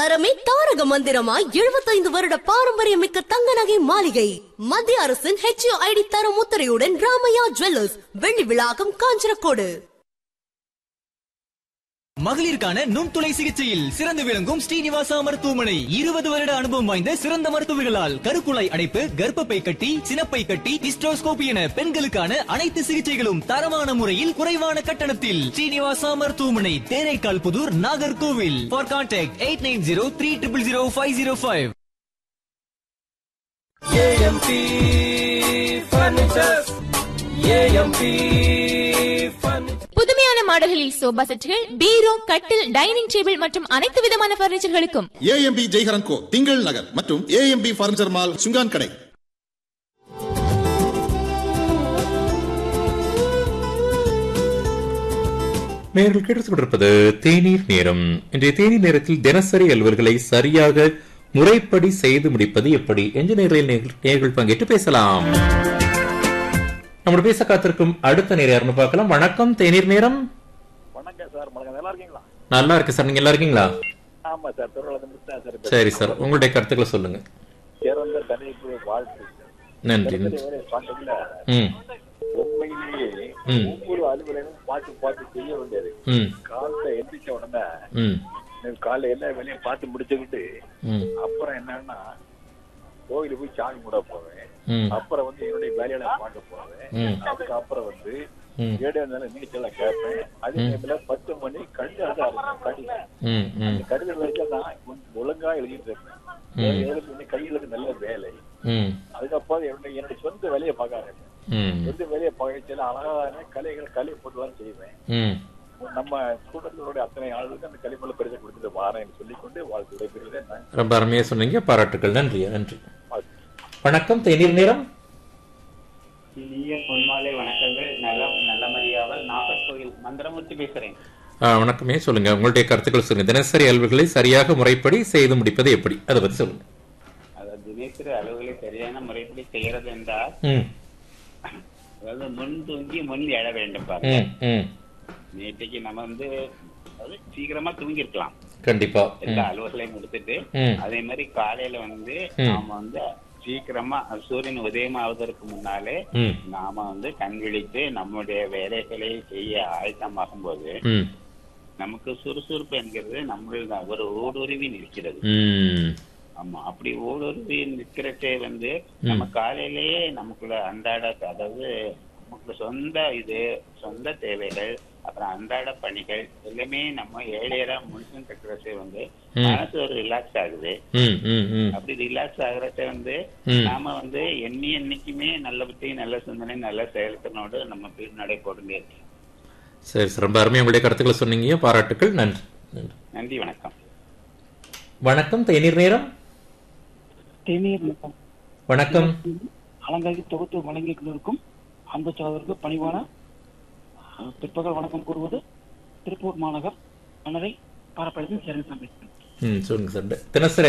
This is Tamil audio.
தரமே தாரக மந்திரமாய் எழுபத்தைந்து வருட பாரம்பரியமிக்க தங்க நகை மாளிகை மத்திய அரசின் ஹெச்ஐடி தரம் முத்திரையுடன் ராமையா ஜுவல்லர்ஸ் வெள்ளி விழாக்கம் காஞ்சனக்கோடு மகளிருக்கான நுண்துளை சிகிச்சையில் சிறந்து விளங்கும் ஸ்ரீனிவாசா மருத்துவமனை இருபது வருட அனுபவம் வாய்ந்த சிறந்த மருத்துவர்களால் கருக்குழாய் அடைப்பு கர்ப்பப்பை கட்டி சினப்பை கட்டி ஹிஸ்டோஸ்கோபி என பெண்களுக்கான அனைத்து சிகிச்சைகளும் தரமான முறையில் குறைவான கட்டணத்தில் ஸ்ரீனிவாசா மருத்துவமனை Theraikal Puthur Nagercoil for contact eight nine zero three triple zero five zero five AMP furnitures AMP furniture புதுமையான மாடல்களில் சோபா செட்டுகள் பீரோ கட்டில் டைனிங் டேபிள் மற்றும் அனைத்து விதமான பர்னிச்சர்களுக்கும் ஏஎம்பி ஜெய்ஹரன் கோ திங்கள் நகர் மற்றும் ஏஎம்பி பர்னிச்சர் மால் சுங்கான் கடை நேர்கள் கேட்டுக் கொண்டிருப்பது தேநீர் நேரம் இன்றைய தேநீர் நேரத்தில் தினசரி அலுவல்களை சரியாக முறைப்படி செய்து முடிப்பது எப்படி என்ஜினியரில் நேர்கள் பங்கேற்று பேசலாம் நம்மோட பேச காத்திருக்கும் அடுத்த நேரம் யாருன்னு பார்க்கலாம் வணக்கம் தேநீர் நேரம் வணக்கம் சார் வணக்கம் நல்லா இருக்கீங்களா நல்லா இருக்கு சார் நீங்க நல்லா இருக்கீங்களா ஆமா சார் திருவிழா முடிச்சா சார் சரி சார் உங்களுடைய கருத்துக்களை சொல்லுங்க சிறந்த தனிப்பு வாழ்த்து நன்றி நன்றி வேலை பாட்டுல ம் உண்மையிலேயே ம். ஒவ்வொரு அலுவலகம் பார்த்து பார்த்து செய்ய வேண்டியது ம் காலைல எந்திரிச்ச உடனே ம் எனக்கு காலைல எல்லா வேலையும் பார்த்து முடிச்சுக்கிட்டு ம் அப்புறம் என்னன்னா கோயிலுக்கு போய் சாமி கூட போவேன் ம் அப்புறம் வந்து என்னுடைய வேலையில பார்க்க போவேன் ம். அதுக்கப்புறம் வந்து ம் ஏழு இருந்தாலும் நீச்சல கேட்பேன் அதே நேரத்துல பத்து மணி கடிதம் கடிதம் ம் ம் அந்த கடிதம் வரைக்கும் நான் கொஞ்சம் ஒழுங்கா எழுதிட்டு இருப்பேன் ம். எழுதி பண்ணி கையிலுக்கு நல்ல வேலை ம் அதுக்கப்புறம் என்னுடைய என்னுடைய சொந்த வேலையை பார்க்க ஆரம்பிச்சேன் ம் சொந்த வேலையை பார்க்கல அழகான கலைகள் கலை போட்டுலாம் செய்வேன் ம் நம்ம கூட்டத்தினுடைய அத்தனை ஆளுகளுக்கு அந்த கலைமலை பரிசு கொடுத்துட்டு வாரேன் சொல்லிக்கொண்டு வாழ்க்கை விடைபெறுகிறேன் நான் ரொம்ப அருமையா சொன்னீங்க பாராட்டுக்கள் நன்றி நன்றி வாழ்த்து. வணக்கம் தேநீர் நேரம் இனிய பொன்மாலை வணக்கங்கள் நலம் நல்லமறியாவல் நாகர்கோவில் மந்திரமூர்த்தி பேசுறேன் ஆ, வணக்கமே சொல்லுங்க உங்களுடைய கருத்துக்கள் சொல்லுங்க தினசரி அலுவல்களை சரியாக முறைப்படி செய்து முடிப்பது எப்படி அதை பத்தி சொல்லுங்க அதாவது தினசரி அலுவலை சரியான முறைப்படி செய்யறது என்றால் ம் அதாவது முன் தூங்கி முன் எழ வேண்டும் பாருங்க ம் ம் நேற்றைக்கு நம்ம வந்து அதாவது சீக்கிரமா தூங்கி இருக்கலாம் கண்டிப்பா எல்லா ம் அலுவலையும் முடித்துட்டு ம் அதே மாதிரி காலையில வந்து ம். நாம வந்து சீக்கிரமா சூரியன் உதயம் ஆவதற்கு முன்னாலே ம் நாம வந்து கண் விழித்து நம்முடைய வேலைகளை செய்ய ஆயத்தமாகும் போது ம் நமக்கு சுறுசுறுப்பு என்கிறது நம்மளுடைய ஒரு ஊடுருவி நிற்கிறது ம் ஆமா அப்படி ஊடுருவி நிற்கிறதே வந்து நம்ம காலையிலேயே நமக்குள்ள அன்றாட அதாவது நமக்கு சொந்த இது சொந்த தேவைகள் அப்புறம் அன்றாட பணிகள் எல்லாமே நம்ம ஏழையரா முடிச்சுன்னு இருக்கிறதே வந்து ம். மனசு ஒரு ரிலாக்ஸ் ஆகுது ம் ம் ம் அப்படி ரிலாக்ஸ் ஆகுறத வந்து ம். நாம வந்து எண்ணி என்னைக்குமே நல்ல புத்தி நல்ல சிந்தனை நல்ல செயல்களோடு நம்ம போய் நடை போட்டுட்டே இருக்கோம் சரி சார் ரொம்ப அருமையா உங்களுடைய கருத்துக்களை சொன்னீங்க பாராட்டுக்கள் நன்றி நன்றி நன்றி வணக்கம் வணக்கம் தேநீர் நேரம் தேநீர் நிலம் வணக்கம் அலங்காரி தொகுத்து வழங்கிக் கொண்டிருக்கும் அன்பு சகோதரருக்கு பணிவான அஹ், பிற்பகல் வணக்கம் கூறுவது திருப்பூர் மாநகர் மன்னரை பாரப்படையின் சேரன் சம்பேஸ்வரன் ம் சொல்லுங்க சார் தினசரி